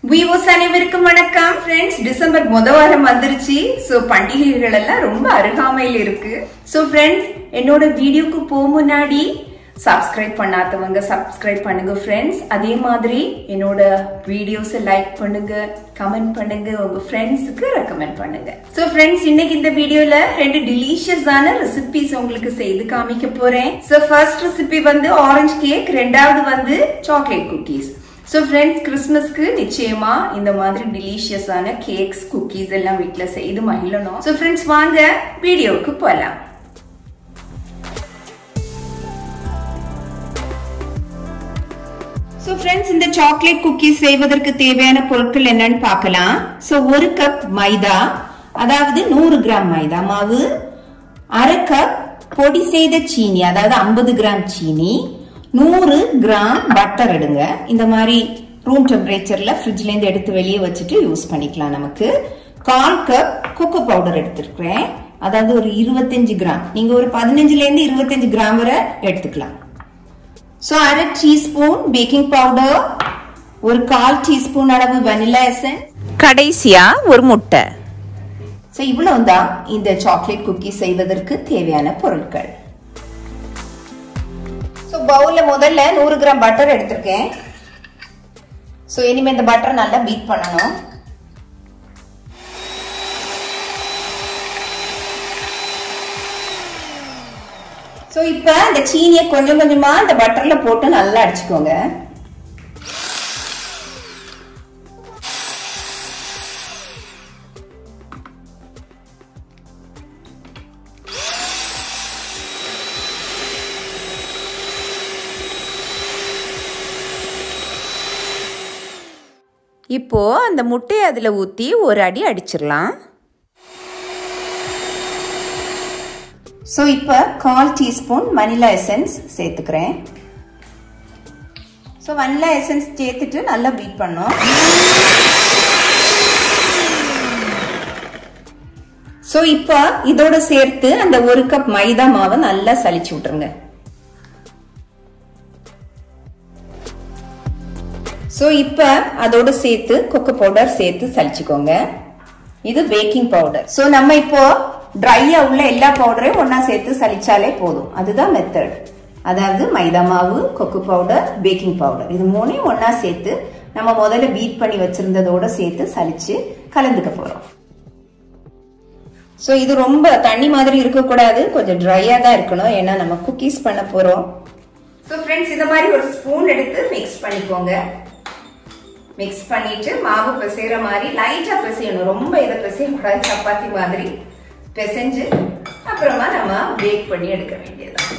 விவோஸ் அனைவருக்கும் வணக்கம் friends December முத வாரம் வந்துருச்சு சோ பண்டிகைகள் எல்லாம் ரொம்ப அருகாமையில் இருக்கு சோ ஃப்ரெண்ட்ஸ் என்னோட வீடியோக்கு போக முன்னாடி சப்ஸ்கிரைப் பண்ணாதவங்க சப்ஸ்கிரைப் பண்ணுங்க ஃப்ரெண்ட்ஸ் அதே மாதிரி என்னோட வீடியோஸை லைக் பண்ணுங்க கமெண்ட் பண்ணுங்க உங்க ஃப்ரெண்ட்ஸுக்கு ரெக்கமெண்ட் பண்ணுங்க சோ ஃப்ரெண்ட்ஸ் இன்னைக்கு இந்த வீடியோல ரெண்டு டெலிஷியஸான ரெசிபிஸ் உங்களுக்கு செய்து காமிக்க போறேன் சோ ஃபர்ஸ்ட் ரெசிபி வந்து ஆரஞ்சு கேக் ரெண்டாவது வந்து சாக்லேட் குக்கீஸ் ஸோ ஃப்ரெண்ட்ஸ் கிறிஸ்மஸ்க்கு நிச்சயமா இந்த மாதிரி டெலிஷியஸான கேக்ஸ் குக்கீஸ் எல்லாம் வீட்டில் செய்து மகிழணும் ஸோ ஃப்ரெண்ட்ஸ் வாங்க வீடியோவுக்கு போகலாம் ஸோ ஃப்ரெண்ட்ஸ் இந்த சாக்லேட் குக்கீஸ் செய்வதற்கு தேவையான பொருட்கள் என்னன்னு பார்க்கலாம் ஸோ ஒரு கப் மைதா அதாவது நூறு கிராம் மைதா மாவு அரை கப் பொடி செய்த சீனி அதாவது ஐம்பது கிராம் சீனி நூறு கிராம் பட்டர் எடுங்க இந்த மாதிரி ரூம் டெம்பரேச்சர்ல ஃப்ரிட்ஜ்ல இருந்து எடுத்து வெளியே வச்சுட்டு யூஸ் பண்ணிக்கலாம் நமக்கு கால் கப் கொக்கோ பவுடர் எடுத்திருக்கிறேன் அதாவது ஒரு இருபத்தஞ்சு கிராம் நீங்க ஒரு பதினஞ்சுல இருந்து இருபத்தஞ்சு கிராம் வரை எடுத்துக்கலாம் ஸோ அரை டீஸ்பூன் பேக்கிங் பவுடர் ஒரு கால் டீஸ்பூன் அளவு வெனிலா எசன்ஸ் கடைசியா ஒரு முட்டை ஸோ இவ்வளவுதான் இந்த சாக்லேட் குக்கி செய்வதற்கு தேவையான பொருட்கள் ஸோ பவுல்ல முதல்ல நூறு கிராம் பட்டர் எடுத்திருக்கேன் ஸோ இனிமே இந்த பட்டர் நல்லா பீட் பண்ணணும் ஸோ இப்போ இந்த சீனியை கொஞ்சம் கொஞ்சமா இந்த பட்டர்ல போட்டு நல்லா அடிச்சுக்கோங்க இப்போ அந்த முட்டையை அதில் ஊற்றி ஒரு அடி அடிச்சிடலாம் ஸோ இப்போ கால் டீஸ்பூன் வனிலா எசன்ஸ் சேர்த்துக்கிறேன் ஸோ வனிலா எசன்ஸ் சேர்த்துட்டு நல்லா பீட் பண்ணோம் ஸோ இப்போ இதோட சேர்த்து அந்த ஒரு கப் மைதா மாவை நல்லா சலிச்சு விட்டுருங்க ஸோ இப்போ அதோட சேர்த்து கொக்கோ பவுடர் சேர்த்து சலிச்சுக்கோங்க இது பேக்கிங் பவுடர் ஸோ நம்ம இப்போ ட்ரையா உள்ள எல்லா பவுடரையும் ஒன்னா சேர்த்து சலிச்சாலே போதும் அதுதான் மெத்தட் அதாவது மைதா மாவு கொக்கு பவுடர் பேக்கிங் பவுடர் இது மூணையும் ஒன்னா சேர்த்து நம்ம முதல்ல பீட் பண்ணி வச்சிருந்ததோட சேர்த்து சலிச்சு கலந்துக்க போறோம் ஸோ இது ரொம்ப தண்ணி மாதிரி இருக்கக்கூடாது கொஞ்சம் ட்ரையா தான் இருக்கணும் ஏன்னா நம்ம குக்கீஸ் பண்ண போறோம் ஸோ ஃப்ரெண்ட்ஸ் இந்த மாதிரி ஒரு ஸ்பூன் எடுத்து மிக்ஸ் பண்ணிக்கோங்க மிக்ஸ் பண்ணிட்டு மாவு பிசைகிற மாதிரி லைட்டா பிசையணும் ரொம்ப இதை பிசையக்கூடாது சப்பாத்தி மாதிரி பிசைஞ்சு அப்புறமா நம்ம பேக் பண்ணி எடுக்க வேண்டியதுதான்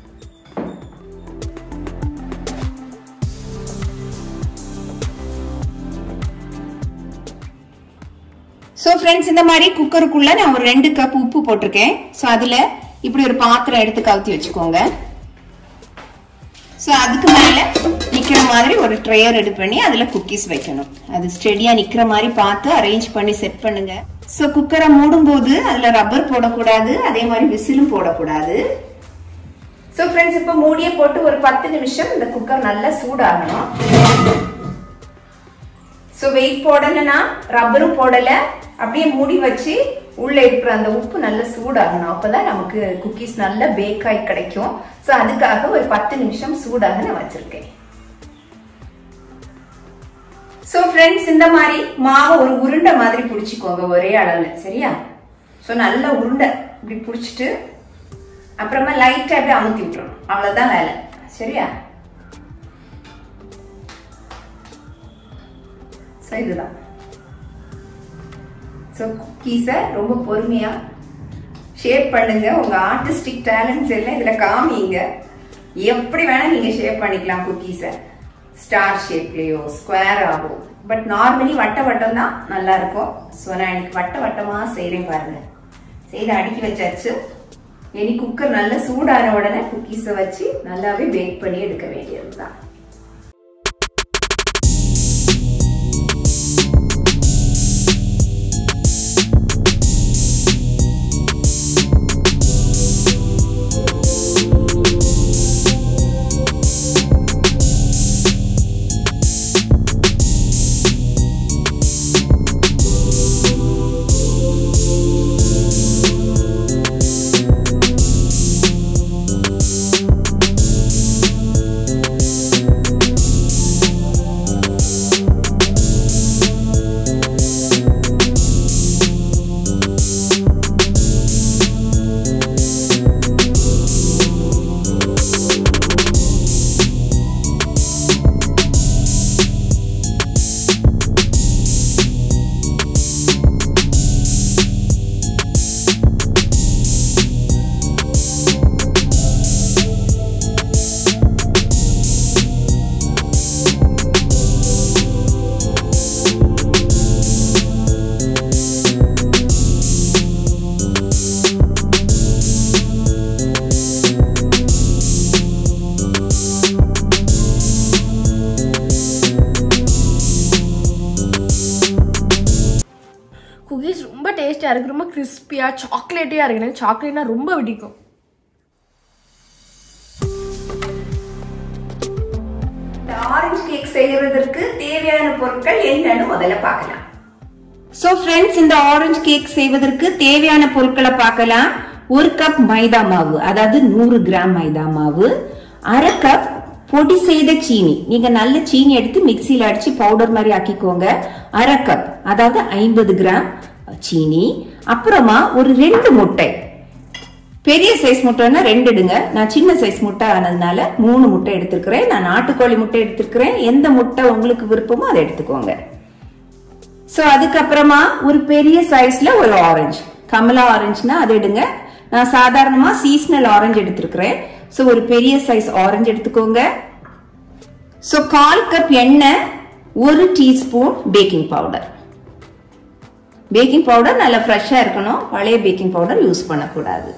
ஸோ ஃப்ரெண்ட்ஸ் இந்த மாதிரி குக்கருக்குள்ள நான் ஒரு ரெண்டு கப் உப்பு போட்டிருக்கேன் ஸோ அதுல இப்படி ஒரு பாத்திரம் எடுத்து கவுத்தி வச்சுக்கோங்க ஸோ அதுக்கு மேலே நிற்கிற மாதிரி ஒரு ட்ரேயர் ரெடி பண்ணி அதில் குக்கீஸ் வைக்கணும் அது ஸ்டெடியாக நிற்கிற மாதிரி பார்த்து அரேஞ்ச் பண்ணி செட் பண்ணுங்க ஸோ குக்கரை மூடும் போது அதில் ரப்பர் போடக்கூடாது அதே மாதிரி விசிலும் போடக்கூடாது ஸோ ஃப்ரெண்ட்ஸ் இப்போ மூடியை போட்டு ஒரு பத்து நிமிஷம் இந்த குக்கர் நல்லா சூடாகணும் ஸோ வெயிட் போடலைன்னா ரப்பரும் போடலை அப்படியே மூடி வச்சு உள்ள இருக்கிற அந்த உப்பு நல்லா சூடாகணும் அப்பதான் நமக்கு குக்கீஸ் நல்லா பேக் ஆகி கிடைக்கும் ஸோ அதுக்காக ஒரு பத்து நிமிஷம் சூடாக நான் வச்சிருக்கேன் ஸோ ஃப்ரெண்ட்ஸ் இந்த மாதிரி மாவை ஒரு உருண்டை மாதிரி பிடிச்சிக்கோங்க ஒரே அளவுல சரியா ஸோ நல்லா உருண்டை இப்படி பிடிச்சிட்டு அப்புறமா லைட்டா அப்படியே அமுத்தி விட்டுறணும் அவ்வளவுதான் வேலை சரியா ஸோ இதுதான் ஸோ குக்கீஸை ரொம்ப பொறுமையா ஷேப் பண்ணுங்க உங்க ஆர்டிஸ்டிக் டேலண்ட்ஸ் எல்லாம் இதுல காமிங்க எப்படி வேணா நீங்க ஷேப் பண்ணிக்கலாம் குக்கீஸை ஸ்டார் ஷேப்லயோ ஸ்கொயர் ஆகும் பட் நார்மலி வட்ட வட்டம் தான் நல்லா இருக்கும் ஸோ நான் இன்னைக்கு வட்ட வட்டமா செய்யறேன் பாருங்க செய்து அடுக்கி வச்சாச்சு இனி குக்கர் நல்லா சூடான உடனே குக்கீஸை வச்சு நல்லாவே பேக் பண்ணி எடுக்க வேண்டியதுதான் டேஸ்டியா இருக்கு ரொம்ப கிறிஸ்பியா சாக்லேட்டியா இருக்கு எனக்கு சாக்லேட்னா ரொம்ப பிடிக்கும் இந்த ஆரஞ்சு கேக் செய்யறதற்கு தேவையான பொருட்கள் என்னன்னு முதல்ல பார்க்கலாம் சோ ஃப்ரெண்ட்ஸ் இந்த ஆரஞ்சு கேக் செய்வதற்கு தேவையான பொருட்களை பார்க்கலாம் ஒரு கப் மைதா மாவு அதாவது நூறு கிராம் மைதா மாவு அரை கப் பொடி செய்த சீனி நீங்க நல்ல சீனி எடுத்து மிக்சியில அடிச்சு பவுடர் மாதிரி ஆக்கிக்கோங்க அரை கப் அதாவது ஐம்பது கிராம் சீனி அப்புறமா ஒரு ரெண்டு முட்டை பெரிய சைஸ் முட்டைன்னா ரெண்டு எடுங்க நான் சின்ன சைஸ் முட்டை ஆனதுனால மூணு முட்டை எடுத்துக்கிறேன் நான் நாட்டுக்கோழி முட்டை எடுத்துக்கிறேன் எந்த முட்டை உங்களுக்கு விருப்பமோ அதை எடுத்துக்கோங்க சோ அதுக்கப்புறமா ஒரு பெரிய சைஸ்ல ஒரு ஆரஞ்சு கமலா ஆரஞ்சுனா அது எடுங்க நான் சாதாரணமா சீசனல் ஆரஞ்சு எடுத்திருக்கிறேன் சோ ஒரு பெரிய சைஸ் ஆரஞ்சு எடுத்துக்கோங்க சோ கால் கப் எண்ணெய் ஒரு teaspoon baking powder baking powder நல்லா ஃப்ரெஷ்ஷா இருக்கணும் பழைய பேக்கிங் பவுடர் யூஸ் பண்ணக்கூடாது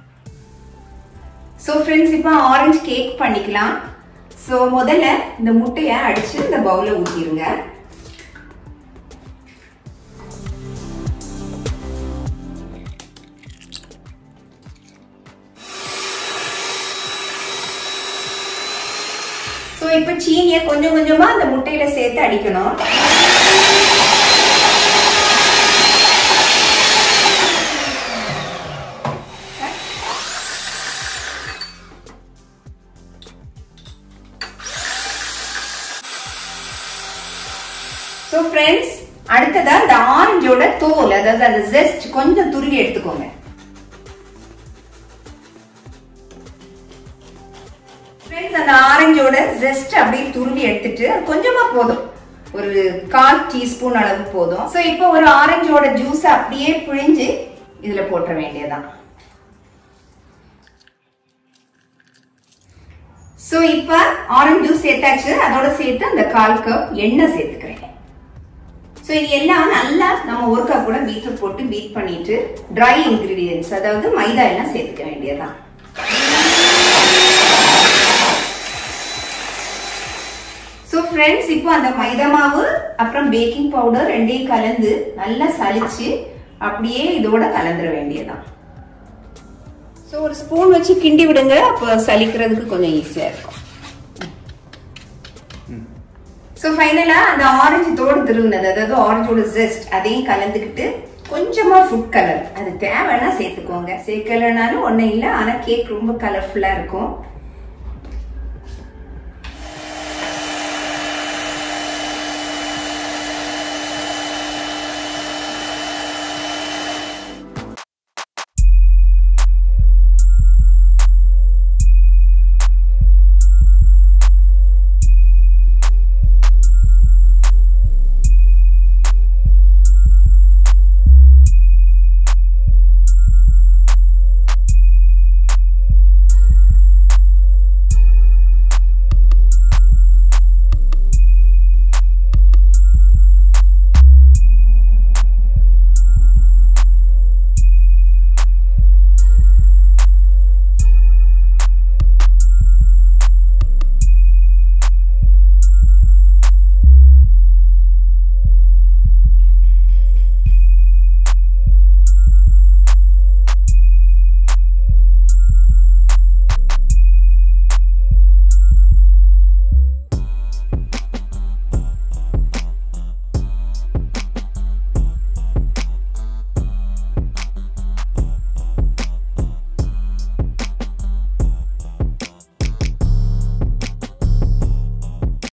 ஸோ ஃப்ரெண்ட்ஸ் இப்போ ஆரஞ்சு கேக் பண்ணிக்கலாம் ஸோ முதல்ல இந்த முட்டையை அடிச்சு இந்த பவுல ஊற்றிடுங்க ஸோ இப்போ சீனியை கொஞ்சம் கொஞ்சமா அந்த முட்டையில சேர்த்து அடிக்கணும் ஸோ ஃப்ரெண்ட்ஸ் அடுத்ததா இந்த ஆரஞ்சோட தோல் அதாவது அந்த ஜெஸ்ட் கொஞ்சம் துருவி எடுத்துக்கோங்க ஃப்ரெண்ட்ஸ் அந்த ஆரஞ்சோட ஜெஸ்ட் அப்படியே துருவி எடுத்துட்டு அது கொஞ்சமா போதும் ஒரு கால் டீஸ்பூன் அளவு போதும் ஸோ இப்போ ஒரு ஆரஞ்சோட ஜூஸ் அப்படியே பிழிஞ்சு இதுல போட்டுற வேண்டியதான் ஸோ இப்போ ஆரஞ்சு ஜூஸ் சேர்த்தாச்சு அதோட சேர்த்து அந்த கால் கப் எண்ணெய் சேர்த்துக்கிறேன் ஸோ இது எல்லாம் நல்லா நம்ம ஒரு கப் கூட பீட்ரூட் போட்டு பீட் பண்ணிட்டு ட்ரை இன்கிரீடியன்ஸ் அதாவது மைதா எல்லாம் சேர்த்துக்க வேண்டியதுதான் ஸோ ஃப்ரெண்ட்ஸ் இப்போ அந்த மைதா மாவு அப்புறம் பேக்கிங் பவுடர் ரெண்டையும் கலந்து நல்லா சலிச்சு அப்படியே இதோட கலந்துட வேண்டியதுதான் ஸோ ஒரு ஸ்பூன் வச்சு கிண்டி விடுங்க அப்போ சலிக்கிறதுக்கு கொஞ்சம் ஈஸியாக இருக்கும் ஸோ ஃபைனலாக அந்த ஆரஞ்சு தோடு திருவினது அதாவது ஆரஞ்சோட ஜெஸ்ட் அதையும் கலந்துக்கிட்டு கொஞ்சமா ஃபுட் கலர் அது தேவைன்னா சேர்த்துக்கோங்க சேர்க்கலனாலும் ஒன்றும் இல்லை ஆனால் கேக் ரொம்ப கலர்ஃபுல்லாக இருக்கும்